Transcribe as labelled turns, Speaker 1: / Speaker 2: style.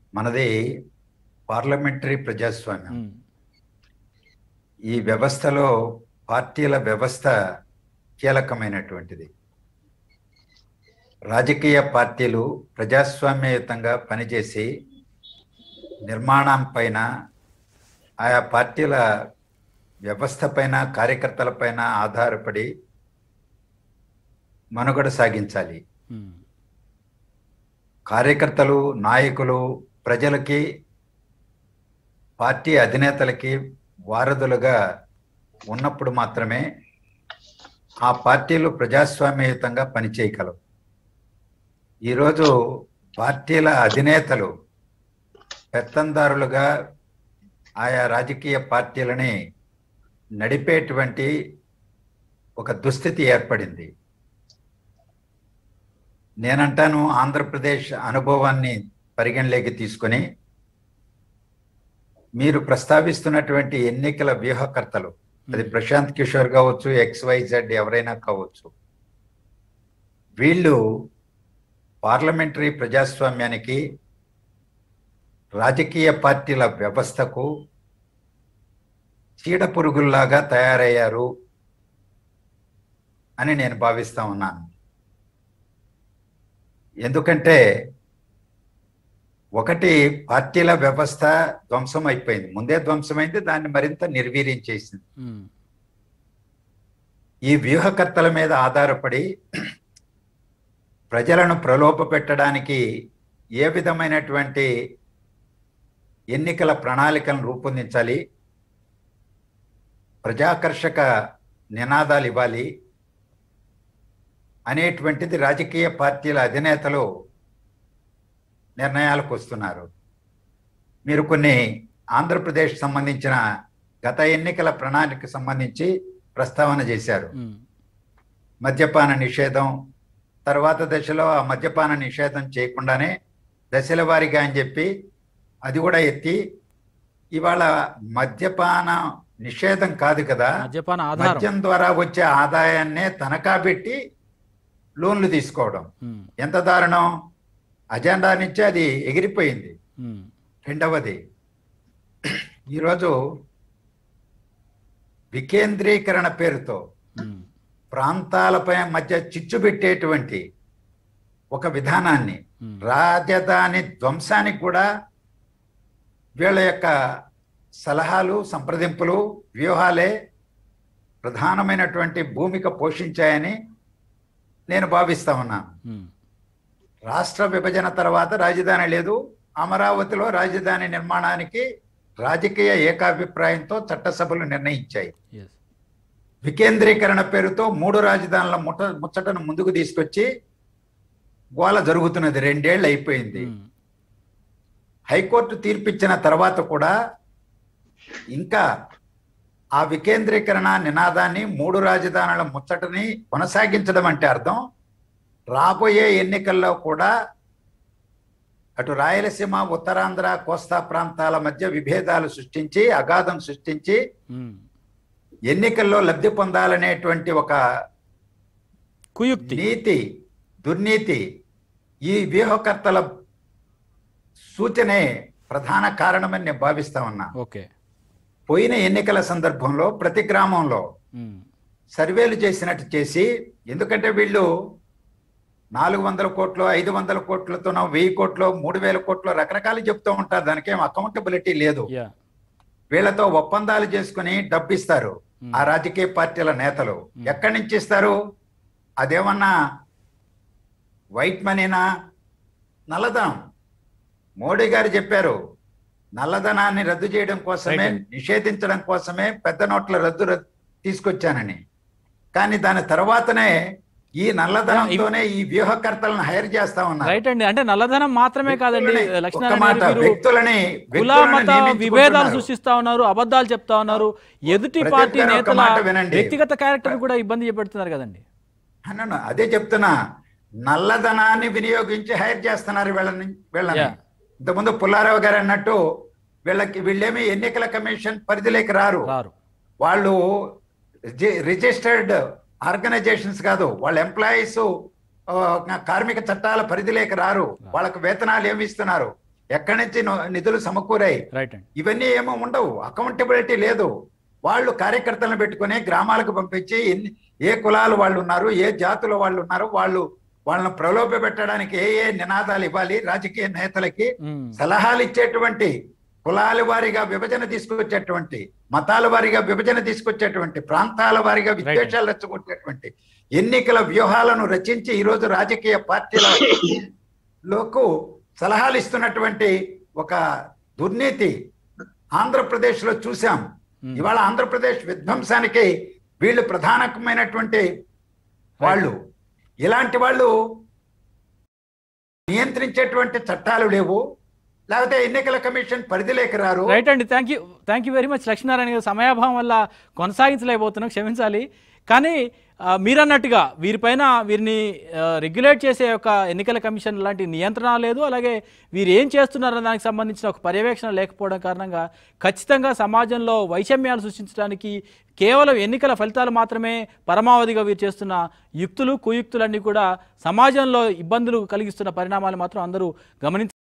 Speaker 1: మనది పార్లమెంటరీ ప్రజాస్వామ్యం
Speaker 2: ఉమ్,
Speaker 1: ఈ వ్యవస్థలో పార్టీల వ్యవస్థ కీలకమైనటువంటిది రాజకీయ పార్టీలు ప్రజాస్వామ్యయుతంగా పనిచేసి నిర్మాణం పైన ఆయా పార్టీల వ్యవస్థ పైన కార్యకర్తల పైన ఆధారపడి మనుగడ సాగించాలి
Speaker 2: ఉమ్,
Speaker 1: కార్యకర్తలు నాయకులు ప్రజలకి పార్టీ అధినేతలకి వారధులుగా ఉన్నప్పుడు మాత్రమే ఆ పార్టీలు ప్రజాస్వామ్యయుతంగా పనిచేయగలవు ఈరోజు పార్టీల అధినేతలు పెత్తందారులుగా ఆయా రాజకీయ పార్టీలని నడిపేటువంటి ఒక దుస్థితి ఏర్పడింది నేనంటాను ఆంధ్రప్రదేశ్ అనుభవాన్ని పరిగణలోకి తీసుకొని మీరు ప్రస్తావిస్తున్నటువంటి ఎన్నికల వ్యూహకర్తలు అది ప్రశాంత్ కిషోర్ కావచ్చు ఎక్స్వైజెడ్ ఎవరైనా కావచ్చు వీళ్ళు పార్లమెంటరీ ప్రజాస్వామ్యానికి రాజకీయ పార్టీల వ్యవస్థకు చీడ పురుగుల్లాగా తయారయ్యారు అని నేను భావిస్తా ఉన్నాను ఎందుకంటే ఒకటి పార్టీల వ్యవస్థ ధ్వంసం అయిపోయింది ముందే ధ్వంసమైంది దాన్ని మరింత నిర్వీర్యం చేసింది
Speaker 2: ఉమ్,
Speaker 1: ఈ వ్యూహకర్తల మీద ఆధారపడి ప్రజలను ప్రలోభ పెట్టడానికి ఏ విధమైనటువంటి ఎన్నికల ప్రణాళికలను రూపొందించాలి ప్రజాకర్షక నినాదాలు ఇవ్వాలి అనేటువంటిది రాజకీయ పార్టీల అధినేతలు నిర్ణయాలకు వస్తున్నారు మీరు కొన్ని ఆంధ్రప్రదేశ్ సంబంధించిన గత ఎన్నికల ప్రణాళిక సంబంధించి ప్రస్తావన చేశారు
Speaker 2: ఉమ్,
Speaker 1: మద్యపాన నిషేధం తర్వాత దశలో ఆ మద్యపాన నిషేధం చేయకుండానే దశల వారీగా అని చెప్పి అది కూడా ఎత్తి ఇవాళ మద్యపాన నిషేధం కాదు కదా
Speaker 2: మద్యపాన ఆధారం
Speaker 1: మద్యం ద్వారా వచ్చే ఆదాయాన్నే తనఖా పెట్టి లోన్లు తీసుకోవడం
Speaker 2: ఉమ్,
Speaker 1: ఎంత దారుణం అజెండా నుంచి అది ఎగిరిపోయింది
Speaker 2: ఉమ్,
Speaker 1: రెండవది ఈరోజు వికేంద్రీకరణ పేరుతో
Speaker 2: ఉమ్,
Speaker 1: ప్రాంతాలపై మధ్య చిచ్చు పెట్టేటువంటి ఒక విధానాన్ని
Speaker 2: ఉమ్,
Speaker 1: రాజధాని ధ్వంసానికి కూడా వీళ్ళ యొక్క సలహాలు సంప్రదింపులు వ్యూహాలే ప్రధానమైనటువంటి భూమిక పోషించాయని నేను భావిస్తా ఉన్నాను
Speaker 2: ఉమ్,
Speaker 1: రాష్ట్ర విభజన తర్వాత రాజధాని లేదు అమరావతిలో రాజధాని నిర్మాణానికి రాజకీయ ఏకాభిప్రాయంతో చట్టసభలు నిర్ణయించాయి
Speaker 2: yes.
Speaker 1: వికేంద్రీకరణ పేరుతో మూడు రాజధానుల ముట్ట ముచ్చటను ముందుకు తీసుకొచ్చి గోల జరుగుతున్నది రెండేళ్లు అయిపోయింది
Speaker 2: ఉమ్,
Speaker 1: హైకోర్టు తీర్పిచ్చిన తర్వాత కూడా ఇంకా ఆ వికేంద్రీకరణ నినాదాన్ని మూడు రాజధానుల ముచ్చటని కొనసాగించడం అంటే అర్థం రాబోయే ఎన్నికల్లో కూడా అటు రాయలసీమ ఉత్తరాంధ్ర కోస్తా ప్రాంతాల మధ్య విభేదాలు సృష్టించి అగాధం సృష్టించి
Speaker 2: ఉమ్.
Speaker 1: ఎన్నికల్లో లబ్ధి పొందాలనేటువంటి ఒక
Speaker 2: కుయుక్తి
Speaker 1: నీతి దుర్నీతి ఈ వ్యూహకర్తల సూచనే ప్రధాన కారణమని నేను భావిస్తా ఉన్నా
Speaker 2: ఓకే
Speaker 1: పోయిన ఎన్నికల సందర్భంలో ప్రతి గ్రామంలో
Speaker 2: ఉమ్,
Speaker 1: సర్వేలు చేసినట్టు చేసి ఎందుకంటే వీళ్ళు నాలుగు వందల కోట్లు ఐదు వందల కోట్లతోనో వెయ్యి కోట్లు మూడు వేల కోట్లు రకరకాలు చెప్తూ ఉంటారు దానికి ఏం అకౌంటబిలిటీ లేదు
Speaker 2: యా
Speaker 1: వీళ్ళతో ఒప్పందాలు చేసుకుని డబ్బిస్తారు
Speaker 2: ఉమ్,
Speaker 1: ఆ రాజకీయ పార్టీల నేతలు
Speaker 2: Hmm.
Speaker 1: ఎక్కడి నుంచి ఇస్తారు అదేమన్నా వైట్ మనీనా నల్లధనం మోడీ గారు చెప్పారు నల్లధనాన్ని రద్దు చేయడం కోసమే
Speaker 2: Right.
Speaker 1: నిషేధించడం కోసమే పెద్ద నోట్ల రద్దు రద్దు తీసుకొచ్చానని కానీ దాని తర్వాతనే ఈ నల్లధనంతోనే ఈ వ్యూహకర్తలను హైర్ చేస్తా ఉన్నారు
Speaker 2: రైట్ అండి అంటే నల్లధనం మాత్రమే కాదండి
Speaker 1: వ్యక్తులని- ఒక్క
Speaker 2: లక్ష్మీనారాయణ
Speaker 1: మాట,
Speaker 2: గారు మీరు
Speaker 1: వ్యక్తులని
Speaker 2: కుల
Speaker 1: వ్యక్తులను
Speaker 2: మత
Speaker 1: నియమించుకుంటున్నారు.
Speaker 2: విభేదాలు సృష్టిస్తా ఉన్నారు అబద్ధాలు చెప్తా ఉన్నారు ఎదుటి
Speaker 1: ప్రదీప్
Speaker 2: పార్టీ
Speaker 1: గారు ఒక్క
Speaker 2: నేతల
Speaker 1: మాట వినండి.
Speaker 2: వ్యక్తిగత క్యారెక్టర్ కూడా ఇబ్బంది పెడుతున్నారు కదండి
Speaker 1: అన్నాను అదే చెప్తున్నా నల్లధనాన్ని వినియోగించి హైర్ చేస్తున్నారు వీళ్ళని వీళ్ళని
Speaker 2: Yeah.
Speaker 1: ఇంతకుముందు పుల్లారావు గారు అన్నట్టు వీళ్ళకి వీళ్ళేమి ఎన్నికల కమిషన్ పరిధిలోకి రారు
Speaker 2: రారు
Speaker 1: వాళ్ళు రిజిస్టర్డ్ ఆర్గనైజేషన్స్ కాదు వాళ్ళ ఎంప్లాయీస్ కార్మిక చట్టాల పరిధిలోకి రారు వాళ్ళకు వేతనాలు ఏమి ఇస్తున్నారు ఎక్కడి నుంచి ను- నిధులు సమకూరాయి
Speaker 2: రైట్ అండి
Speaker 1: ఇవన్నీ ఏమో ఉండవు అకౌంటబిలిటీ లేదు వాళ్ళు కార్యకర్తలను పెట్టుకుని గ్రామాలకు పంపించి ఎన్ని- ఏ కులాలు వాళ్ళు ఉన్నారు ఏ జాతుల వాళ్ళు ఉన్నారు వాళ్ళు వాళ్ళని ప్రలోభ పెట్టడానికి ఏ ఏ నినాదాలు ఇవ్వాలి రాజకీయ నేతలకి
Speaker 2: ఉమ్.
Speaker 1: సలహాలు ఇచ్చేటువంటి కులాల వారిగా విభజన తీసుకొచ్చేటువంటి మతాల వారిగా విభజన తీసుకొచ్చేటువంటి ప్రాంతాల వారిగా విద్వేషాలు రెచ్చగొట్టేటువంటి ఎన్నికల వ్యూహాలను రచించి ఈరోజు రాజకీయ పార్టీలకు సలహాలు ఇస్తున్నటువంటి ఒక దుర్నీతి ఆంధ్రప్రదేశ్ లో చూసాం
Speaker 2: ఉమ్.
Speaker 1: ఇవాళ ఆంధ్రప్రదేశ్ విధ్వంసానికి వీళ్ళు ప్రధానమైనటువంటి వాళ్ళు ఇలాంటి వాళ్ళు నియంత్రించేటువంటి చట్టాలు లేవు లేకపోతే ఎన్నికల కమిషన్ పరిధిలోకి రారు
Speaker 2: రైట్ అండి thank you thank you very much Lakshminarayana గారు సమయాభావం వల్ల కొనసాగించలేకపోతున్నాం క్షమించాలి కానీ ఆ, మీరన్నట్టుగా వీరిపైన వీరిని రెగ్యులేట్ చేసే ఒక ఎన్నికల కమిషన్ లాంటి నియంత్రణ లేదు అలాగే వీరు ఏం చేస్తున్నారన్న దానికి సంబంధించిన ఒక పర్యవేక్షణ లేకపోవడం కారణంగా ఖచ్చితంగా సమాజంలో వైషమ్యాలు సృష్టించడానికి కేవలం ఎన్నికల ఫలితాలు మాత్రమే పరమావధిగా వీరు చేస్తున్న యుక్తులు కుయుక్తులన్నీ కూడా సమాజంలో ఇబ్బందులు కలిగిస్తున్న పరిణామాలు మాత్రం అందరూ గమనించారు